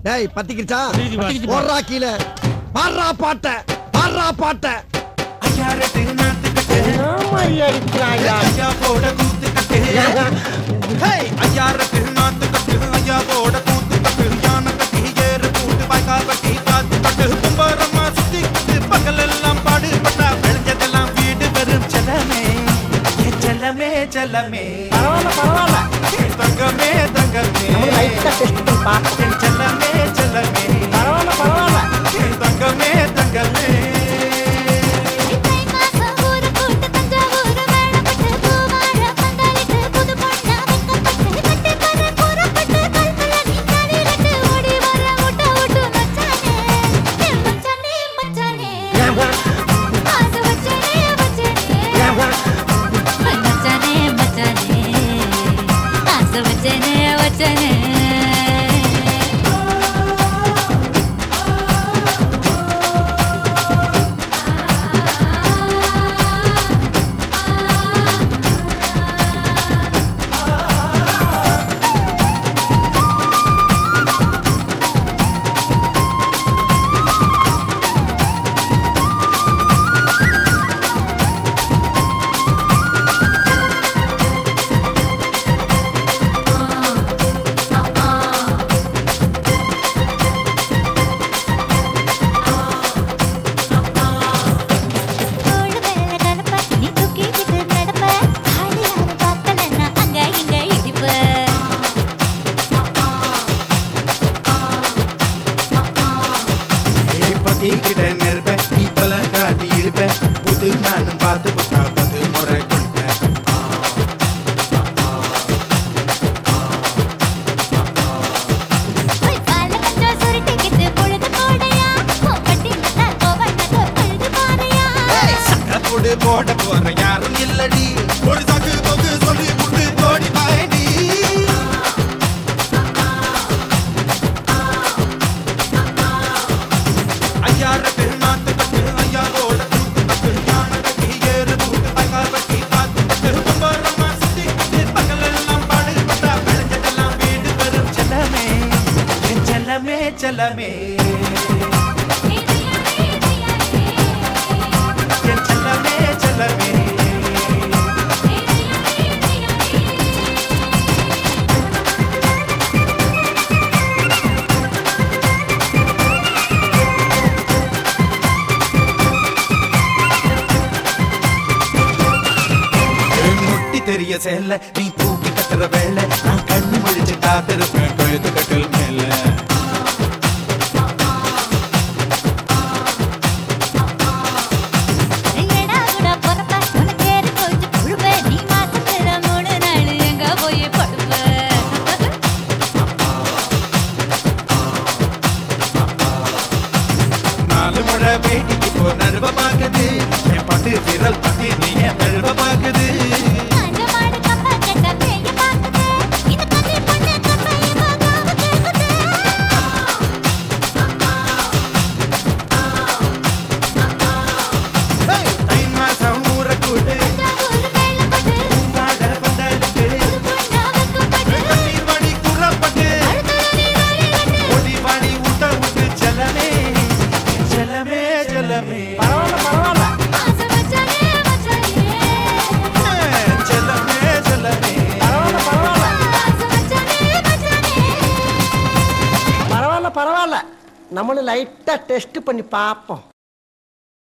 டேய் பத்திக்கிச்சா பத்திக்கிச்சு பா. போடுறா கீழே பாடுறா பாட்ட பாடுறா பாட்ட ஐயாரட்டு நாட்டுக்கட்டு ஐயா போட கூத்துக்கட்டு ஹேய் ஐயாரட்டு நாட்டுக்கட்டு ஐயா போட கூத்துக்கட்டு யானை கட்டி ஏறு கூட்டு வாய்க்கால் கட்டி காத்து கட்டு கும்பரமா சுத்தி கட்டு பகலெல்லாம் பாடுபட்டா விளைஞ்சதெல்லாம் வீடு வெறும் செல்லமே என் செல்லமே செல்லமே என் தங்கமே தங்கமே என் செல்லமே செல்லமே என் தங்கமே தங்கமே இத்தை மாசம் ஊரு கூட்டு தஞ்சாவூரு மேளப்பட்டு பூவாழ பந்தலிட்டு புது பொண்ணா வெக்கப்பட்டு கட்டி பற கூறப்பட்டு கல்பல நீ நடிலட்டு ஓடி வர முட்ட விட்டு மச்சானே என் மச்சானே மச்சானே ஆசை வச்சனே வச்சனே மச்சானே மச்சானே ஆசை வச்சனே வச்சனே தோள் மேல கலப்ப நீ தூக்கிக்கிட்டு நடப்ப ஆளு யாரும் பார்க்கலன்னா அங்க இங்க இடிப்ப பத்திக்கிட்ட நிற்ப இப்பல காட்டி இருப்ப புது நானும் பார்த்து புட்டா பத்து முறை குடிப்பேன் போய் கால கொஞ்சம் சுருட்டிக்கிட்டு பொழுது போடையா பொம்பட்டி நல்லா கோவணத்தை பொழுது பாறையா சட்டப்போடு போட போற யாரும் இல்லடி ஒரு சாக்கு போக்கு சொல்லி புட்டு தோடி பாயடி ஐயார பெருநாட்டு கட்டு ஐயாரோட கூத்து கட்டு யானை கட்டி ஏறு கூட்டு பைக்கால் கட்டி காத்து கட்டு கும்பரமா சுத்தி கட்டு பகலெல்லாம் பாடுபட்டா விளைஞ்சதெல்லாம் வீடு பெரும் செல்லமே என் செல்லமே செல்லமே என் செல்லமே செல்லமே என் முட்டி தெரிய சேல நீ தூக்கி கட்டுற வேலை நான் கண்ணு முழிச்சு காத்திருப்பேன் கழுத்து கட்டில் மேல எடா கூட பொறப்ப உனக்கு ஏறு கொஞ்சம் புழுப்ப நீ மாசத்துல மூணு நாள் எங்க போய் படுப்ப நாலு முறை வேட்டிக்கு போ நடுவ பாக்குது என் பட்டு விரல் பத்தி நீ என் நழுவ பாக்குது அந்த மாடு கப்ப கட்ட பேய பாக்குது இந்த கண்ணி பொண்ணு கப்பைய பாக்காம கேக்குது தை மாசம் ஊற கூட்டு தஞ்சாவூர் மேளப்பட்டு பூங்காட பந்தலுக்கு பொண்ணா வெக்கப்பட்டு கண்ணீர் வடி குறப்பட்டு அழுத்தலனி நாளிலட்டு ஒடி வாடி ஊட்ட விட்டு செல்லமே செல்லமே செல்லமே ஆசை வச்சானே வச்சானே செல்லமே செல்லமே ஆசை வச்சானே வச்சானே பரவாயில்ல பரவாயில்ல நம்மளும் லைட்டா டெஸ்ட் பண்ணி பார்ப்போம்